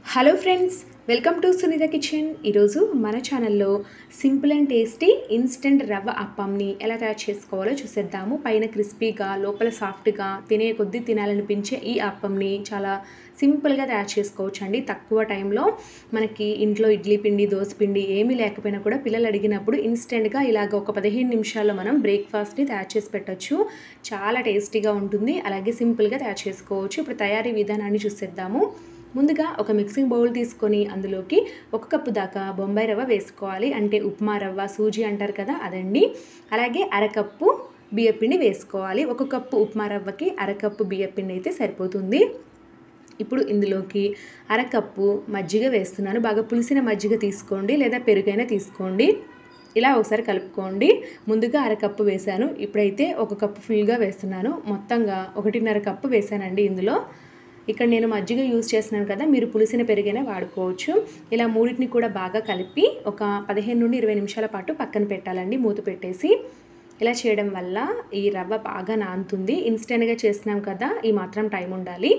hello friends welcome to Sunitha kitchen ఈరోజు మన ఛానల్లో సింపుల్ అండ్ టేస్టీ ఇన్స్టెంట్ రవ్వ అప్పంని ఎలా తయారు చేసుకోవాలో చూసేద్దాము పైన క్రిస్పీగా లోపల సాఫ్ట్గా తినే కొద్దీ తినాలనిపించే ఈ అప్పంని చాలా సింపుల్గా తయారు చేసుకోవచ్చు అండి తక్కువ టైంలో మనకి ఇంట్లో ఇడ్లీ పిండి దోశ పిండి ఏమీ లేకపోయినా కూడా పిల్లలు అడిగినప్పుడు ఇన్స్టెంట్గా ఇలాగ ఒక పదిహేను నిమిషాల్లో మనం బ్రేక్ఫాస్ట్ని తయారు చేసి పెట్టచ్చు చాలా టేస్టీగా ఉంటుంది అలాగే సింపుల్గా తయారు చేసుకోవచ్చు ఇప్పుడు తయారీ విధానాన్ని చూసేద్దాము ముందుగా ఒక మిక్సింగ్ బౌల్ తీసుకొని అందులోకి ఒక కప్పు దాకా బొంబాయి రవ్వ వేసుకోవాలి అంటే ఉప్మా రవ్వ సూజీ అంటారు కదా అదండి అలాగే అరకప్పు బియ్యపిండి వేసుకోవాలి ఒక కప్పు ఉప్మా రవ్వకి అరకప్పు బియ్యపిండి అయితే సరిపోతుంది ఇప్పుడు ఇందులోకి అరకప్పు మజ్జిగ వేస్తున్నాను బాగా పులిసిన మజ్జిగ తీసుకోండి లేదా పెరుగైనా తీసుకోండి ఇలా ఒకసారి కలుపుకోండి ముందుగా అరకప్పు వేశాను ఇప్పుడైతే ఒక కప్పు ఫుల్గా వేస్తున్నాను మొత్తంగా ఒకటిన్నర కప్పు వేశానండి ఇందులో ఇక్కడ నేను మజ్జిగ యూజ్ చేస్తున్నాను కదా మీరు పులిసిన పెరుగైనా వాడుకోవచ్చు ఇలా మూడింటిని కూడా బాగా కలిపి ఒక పదిహేను నుండి ఇరవై నిమిషాల పాటు పక్కన పెట్టాలండి మూత పెట్టేసి ఇలా చేయడం వల్ల ఈ రవ్వ బాగా నానుతుంది ఇన్స్టెంట్గా చేస్తున్నాం కదా ఈ మాత్రం టైం ఉండాలి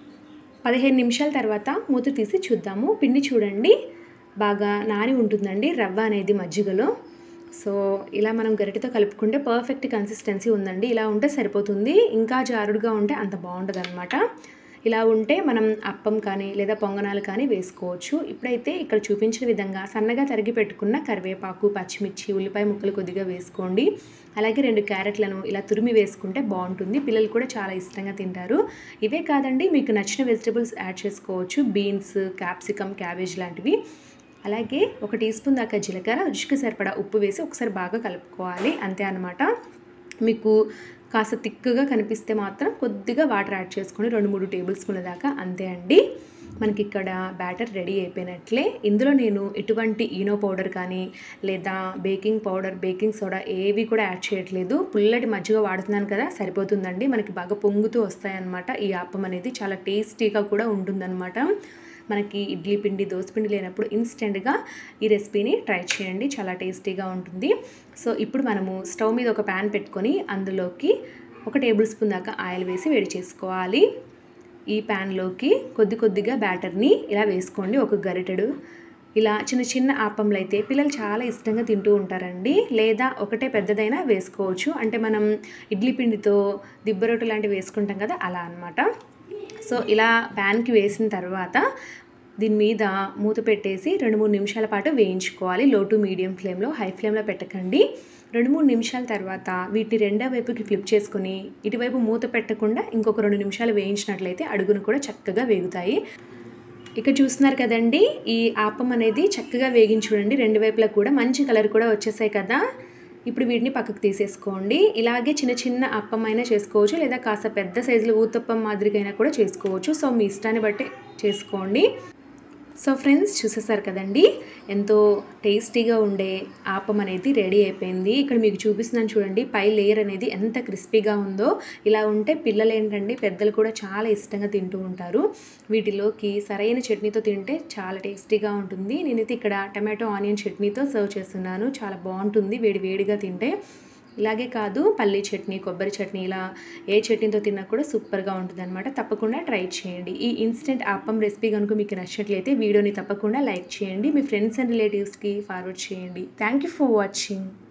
పదిహేను నిమిషాల తర్వాత మూత తీసి చూద్దాము పిండి చూడండి బాగా నాని ఉంటుందండి రవ్వ అనేది మజ్జిగలో సో ఇలా మనం గరిటెతో కలుపుకుంటే పర్ఫెక్ట్ కన్సిస్టెన్సీ ఉందండి ఇలా ఉంటే సరిపోతుంది ఇంకా జారుడుగా ఉంటే అంత బాగుంటుంది అనమాట ఇలా ఉంటే మనం అప్పం కానీ లేదా పొంగనాలు కానీ వేసుకోవచ్చు ఇప్పుడైతే ఇక్కడ చూపించిన విధంగా సన్నగా తరిగి పెట్టుకున్న కరివేపాకు పచ్చిమిర్చి ఉల్లిపాయ ముక్కలు కొద్దిగా వేసుకోండి అలాగే రెండు క్యారెట్లను ఇలా తురిమి వేసుకుంటే బాగుంటుంది పిల్లలు కూడా చాలా ఇష్టంగా తింటారు ఇవే కాదండి మీకు నచ్చిన వెజిటబుల్స్ యాడ్ చేసుకోవచ్చు బీన్స్ క్యాప్సికమ్ క్యాబేజ్ లాంటివి అలాగే ఒక టీ స్పూన్ దాకా జీలకర్ర రుచికి సరిపడా ఉప్పు వేసి ఒకసారి బాగా కలుపుకోవాలి అంతే అనమాట మీకు కాస్త తిక్కుగా కనిపిస్తే మాత్రం కొద్దిగా వాటర్ యాడ్ చేసుకొని రెండు మూడు టేబుల్ స్పూన్ల దాకా అంతే అండి మనకి ఇక్కడ బ్యాటర్ రెడీ అయిపోయినట్లే ఇందులో నేను ఎటువంటి ఈనో పౌడర్ కానీ లేదా బేకింగ్ పౌడర్ బేకింగ్ సోడా ఏవి కూడా యాడ్ చేయట్లేదు పుల్లటి మజ్జిగ వాడుతున్నాను కదా సరిపోతుందండి మనకి బాగా పొంగుతూ వస్తాయన్నమాట ఈ అప్పం అనేది చాలా టేస్టీగా కూడా ఉంటుందన్నమాట మనకి ఇడ్లీ పిండి దోశ పిండి లేనప్పుడు ఇన్స్టెంట్గా ఈ రెసిపీని ట్రై చేయండి చాలా టేస్టీగా ఉంటుంది సో ఇప్పుడు మనము స్టవ్ మీద ఒక ప్యాన్ పెట్టుకొని అందులోకి ఒక టేబుల్ స్పూన్ దాకా ఆయిల్ వేసి వేడి చేసుకోవాలి ఈ ప్యాన్లోకి కొద్ది కొద్దిగా బ్యాటర్ని ఇలా వేసుకోండి ఒక గరిటెడు ఇలా చిన్న చిన్న ఆపంలు అయితే పిల్లలు చాలా ఇష్టంగా తింటూ ఉంటారండి లేదా ఒకటే పెద్దదైనా వేసుకోవచ్చు అంటే మనం ఇడ్లీ పిండితో దిబ్బరొట్టు లాంటివి వేసుకుంటాం కదా అలా అనమాట సో ఇలా ప్యాన్కి వేసిన తర్వాత దీని మీద మూత పెట్టేసి రెండు మూడు నిమిషాల పాటు వేయించుకోవాలి లో టు మీడియం ఫ్లేమ్లో హై ఫ్లేమ్లో పెట్టకండి రెండు మూడు నిమిషాల తర్వాత వీటిని రెండో వైపుకి ఫ్లిప్ చేసుకుని ఇటువైపు మూత పెట్టకుండా ఇంకొక రెండు నిమిషాలు వేయించినట్లయితే అడుగును కూడా చక్కగా వేగుతాయి ఇక చూస్తున్నారు కదండి ఈ ఆపం అనేది చక్కగా వేగించి చూడండి రెండు వైపులా కూడా మంచి కలర్ కూడా వచ్చేసాయి కదా ఇప్పుడు వీటిని పక్కకు తీసేసుకోండి ఇలాగే చిన్న చిన్న అప్పం అయినా చేసుకోవచ్చు లేదా కాస్త పెద్ద సైజులో ఊతప్పం మాదిరికైనా కూడా చేసుకోవచ్చు సో మీ ఇష్టాన్ని బట్టి చేసుకోండి సో ఫ్రెండ్స్ చూసేసారు కదండి ఎంతో టేస్టీగా ఉండే ఆపం అనేది రెడీ అయిపోయింది ఇక్కడ మీకు చూపిస్తున్నాను చూడండి పై లేయర్ అనేది ఎంత క్రిస్పీగా ఉందో ఇలా ఉంటే పిల్లలు ఏంటండి పెద్దలు కూడా చాలా ఇష్టంగా తింటూ ఉంటారు వీటిలోకి సరైన చట్నీతో తింటే చాలా టేస్టీగా ఉంటుంది నేనైతే ఇక్కడ టమాటో ఆనియన్ చట్నీతో సర్వ్ చేస్తున్నాను చాలా బాగుంటుంది వేడి వేడిగా తింటే ఇలాగే కాదు పల్లీ చట్నీ కొబ్బరి చట్నీ ఇలా ఏ చట్నీతో తిన్నా కూడా సూపర్గా ఉంటుంది అనమాట తప్పకుండా ట్రై చేయండి ఈ ఇన్స్టెంట్ అప్పం రెసిపీ కనుక మీకు నచ్చినట్లయితే వీడియోని తప్పకుండా లైక్ చేయండి మీ ఫ్రెండ్స్ అండ్ రిలేటివ్స్కి ఫార్వర్డ్ చేయండి థ్యాంక్ యూ ఫర్ వాచింగ్